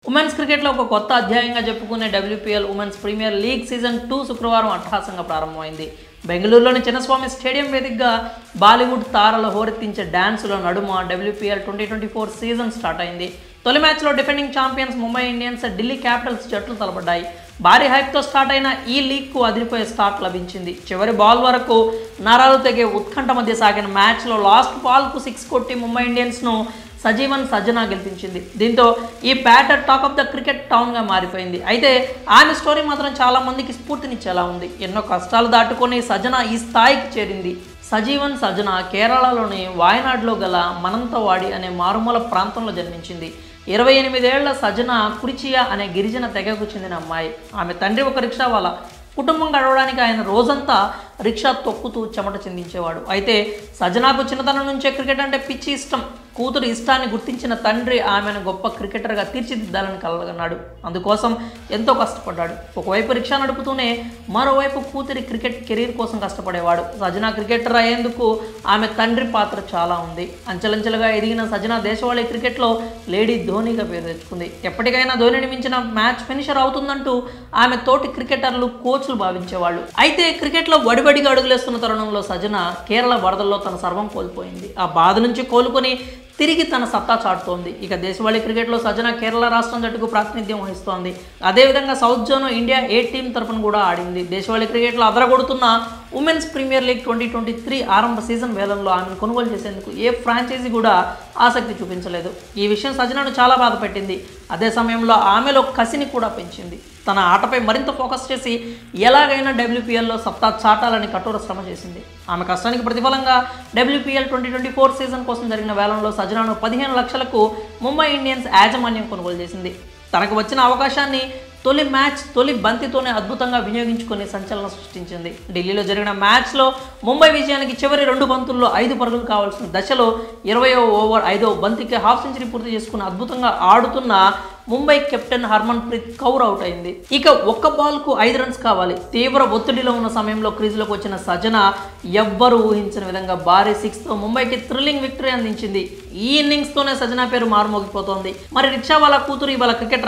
women's క్రికెట్లో ఒక కొత్త అధ్యాయంగా చెప్పుకునే WPL women's premier league season two శుక్రవారం అట్టహాసంగా ప్రారంభమైంది బెంగళూరులోని చిన్నస్వామి స్టేడియం వేదికగా బాలీవుడ్ తారలు హోరెత్తించే డ్యాన్సుల నడుమ WPL twenty twenty four season start అయింది తొలి మ్యాచ్లో defending champions Mumbai Indians Delhi Capitals జట్లు తలపడ్డాయి భారీ హైప్తో స్టార్ట్ అయిన ఈ లీగ్కు అదిరిపోయే స్టార్ట్ లభించింది చివరి బాల్ వరకు నరాలు తెగే ఉత్కంఠ మధ్య సాగిన మ్యాచ్లో లాస్ట్ బాల్కు సిక్స్ కొట్టి ముంబై ఇండియన్స్ను సజీవన్ సజ్జనా గెలిపించింది దీంతో ఈ batter talk of the cricket టౌన్గా మారిపోయింది అయితే ఆమె స్టోరీ మాత్రం చాలా మందికి స్ఫూర్తినిచ్చేలా ఉంది ఎన్నో కష్టాలు దాటుకొని సజ్జన ఈ స్థాయికి చేరింది సజీవన్ సజ్జన కేరళలోని వాయనాడ్లో గల మనంతవాడి అనే మారుమూల ప్రాంతంలో జన్మించింది ఇరవై ఎనిమిదేళ్ల సజన కురిచియా అనే గిరిజన తెగకు చెందిన అమ్మాయి ఆమె తండ్రి ఒక రిక్షా వాళ్ళ కుటుంబం గడవడానికి ఆయన రోజంతా రిక్షా తొక్కుతూ చెమట చిందించేవాడు అయితే సజనాకు చిన్నతనం నుంచే క్రికెట్ అంటే పిచ్చి ఇష్టం కూతురు ఇష్టాన్ని గుర్తించిన తండ్రి ఆమెను గొప్ప క్రికెటర్గా తీర్చిదిద్దాలని కలగన్నాడు అందుకోసం ఎంతో కష్టపడ్డాడు ఒకవైపు రిక్షా నడుపుతూనే మరోవైపు కూతురి క్రికెట్ కెరీర్ కోసం కష్టపడేవాడు సజనా క్రికెటర్ అయ్యేందుకు ఆమె తండ్రి పాత్ర చాలా ఉంది అంచెలంచెలుగా ఎదిగిన సజనా దేశవాళీ క్రికెట్లో లేడీ ధోనిగా పేరు తెచ్చుకుంది ఎప్పటికైనా ధోనిని మించిన మ్యాచ్ ఫినిషర్ అవుతుందంటూ ఆమె తోటి క్రికెటర్లు కోచ్లు భావించేవాళ్ళు అయితే క్రికెట్లో వడివడిగా అడుగులేస్తున్న తరుణంలో సజన కేరళ వరదల్లో తన సర్వం కోల్పోయింది ఆ బాధ నుంచి కోలుకొని తిరిగి తన సత్తా చాటుతోంది ఇక దేశవాళీ క్రికెట్లో సజన కేరళ రాష్ట్రం జట్టుకు ప్రాతినిధ్యం వహిస్తోంది అదేవిధంగా south zone India A team తరపున కూడా ఆడింది దేశవాళీ క్రికెట్లో అదరగొడుతున్న women's premier league twenty twenty three ఆరంభ సీజన్ వేలంలో ఆమెను కొనుగోలు చేసేందుకు ఏ ఫ్రాంచైజీ కూడా ఆసక్తి చూపించలేదు ఈ విషయం సజనను చాలా బాధ పెట్టింది అదే సమయంలో ఆమెలో కసిని కూడా పెంచింది తన ఆటపై మరింత ఫోకస్ చేసి ఎలాగైనా డబ్ల్యూపీఎల్లో సత్తా చాటాలని కఠోర శ్రమ చేసింది ఆమె కష్టానికి ప్రతిఫలంగా WPL twenty twenty four season కోసం జరిగిన వేలంలో సజనాను పదిహేను లక్షలకు ముంబై ఇండియన్స్ యాజమాన్యం కొనుగోలు చేసింది తనకు వచ్చిన అవకాశాన్ని తొలి మ్యాచ్ తొలి బంతితోనే అద్భుతంగా వినియోగించుకొని సంచలనం సృష్టించింది ఢిల్లీలో జరిగిన మ్యాచ్లో ముంబై విజయానికి చివరి రెండు బంతుల్లో ఐదు పరుగులు కావాల్సిన దశలో ఇరవయో ఓవర్ ఐదో బంతికి హాఫ్ సెంచరీ పూర్తి చేసుకుని అద్భుతంగా ఆడుతున్న Mumbai captain Harmanpreet Kaur out అయింది ఇక ఒక్క బాల్కు ఐదు రన్స్ కావాలి తీవ్ర ఒత్తిడిలో ఉన్న సమయంలో క్రీజులోకి వచ్చిన సజన ఎవ్వరూ ఊహించిన విధంగా భారీ సిక్స్తో ముంబైకి థ్రిల్లింగ్ విక్టరీ అందించింది ఈ ఇన్నింగ్స్తోనే సజన పేరు మారుమోగిపోతోంది మరి రిక్షా వాళ్ళ కూతురు ఇవాళ క్రికెట్